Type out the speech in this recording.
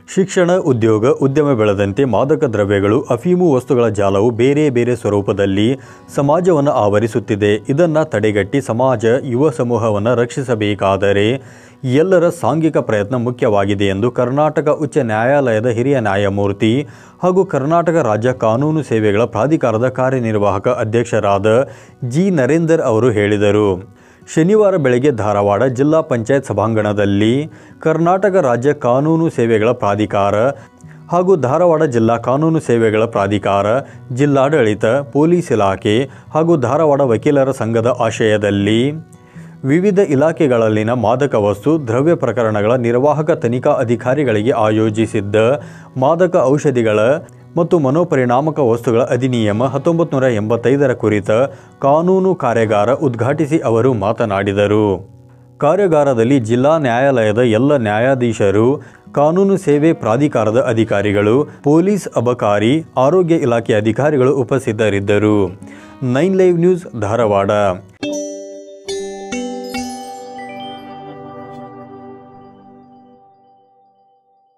ಶಿಕ್ಷಣ ಉದ್ಯೋಗ ಉದ್ಯಮ ಬೆಳೆದಂತೆ ಮಾದಕ ದ್ರವ್ಯಗಳು ಅಫೀಮು ವಸ್ತುಗಳ ಜಾಲವು ಬೇರೆ ಬೇರೆ ಸ್ವರೂಪದಲ್ಲಿ ಸಮಾಜವನ್ನು ಆವರಿಸುತ್ತಿದೆ ಇದನ್ನು ತಡೆಗಟ್ಟಿ ಸಮಾಜ ಯುವ ಸಮೂಹವನ್ನು ರಕ್ಷಿಸಬೇಕಾದರೆ ಎಲ್ಲರ ಸಾಂಘಿಕ ಪ್ರಯತ್ನ ಮುಖ್ಯವಾಗಿದೆ ಎಂದು ಕರ್ನಾಟಕ ಉಚ್ಚ ನ್ಯಾಯಾಲಯದ ಹಿರಿಯ ನ್ಯಾಯಮೂರ್ತಿ ಹಾಗೂ ಕರ್ನಾಟಕ ರಾಜ್ಯ ಕಾನೂನು ಸೇವೆಗಳ ಪ್ರಾಧಿಕಾರದ ಕಾರ್ಯನಿರ್ವಾಹಕ ಅಧ್ಯಕ್ಷರಾದ ಜಿ ನರೇಂದರ್ ಅವರು ಹೇಳಿದರು ಶನಿವಾರ ಬೆಳಗ್ಗೆ ಧಾರವಾಡ ಜಿಲ್ಲಾ ಪಂಚಾಯತ್ ಸಭಾಂಗಣದಲ್ಲಿ ಕರ್ನಾಟಕ ರಾಜ್ಯ ಕಾನೂನು ಸೇವೆಗಳ ಪ್ರಾಧಿಕಾರ ಹಾಗೂ ಧಾರವಾಡ ಜಿಲ್ಲಾ ಕಾನೂನು ಸೇವೆಗಳ ಪ್ರಾಧಿಕಾರ ಜಿಲ್ಲಾಡಳಿತ ಪೊಲೀಸ್ ಇಲಾಖೆ ಹಾಗೂ ಧಾರವಾಡ ವಕೀಲರ ಸಂಘದ ಆಶಯದಲ್ಲಿ ವಿವಿಧ ಇಲಾಖೆಗಳಲ್ಲಿನ ಮಾದಕ ವಸ್ತು ದ್ರವ್ಯ ಪ್ರಕರಣಗಳ ನಿರ್ವಾಹಕ ತನಿಖಾ ಅಧಿಕಾರಿಗಳಿಗೆ ಆಯೋಜಿಸಿದ್ದ ಮಾದಕ ಔಷಧಿಗಳ ಮತ್ತು ಮನೋಪರಿಣಾಮಕ ವಸ್ತುಗಳ ಅಧಿನಿಯಮ ಹತ್ತೊಂಬತ್ತು ನೂರ ಎಂಬತ್ತೈದರ ಕುರಿತ ಕಾನೂನು ಕಾರ್ಯಾಗಾರ ಉದ್ಘಾಟಿಸಿ ಅವರು ಮಾತನಾಡಿದರು ಕಾರ್ಯಾಗಾರದಲ್ಲಿ ಜಿಲ್ಲಾ ನ್ಯಾಯಾಲಯದ ಎಲ್ಲ ನ್ಯಾಯಾಧೀಶರು ಕಾನೂನು ಸೇವೆ ಪ್ರಾಧಿಕಾರದ ಅಧಿಕಾರಿಗಳು ಪೊಲೀಸ್ ಅಬಕಾರಿ ಆರೋಗ್ಯ ಇಲಾಖೆ ಅಧಿಕಾರಿಗಳು ಉಪಸ್ಥಿತರಿದ್ದರು ನೈನ್ ಲೈವ್ ನ್ಯೂಸ್ ಧಾರವಾಡ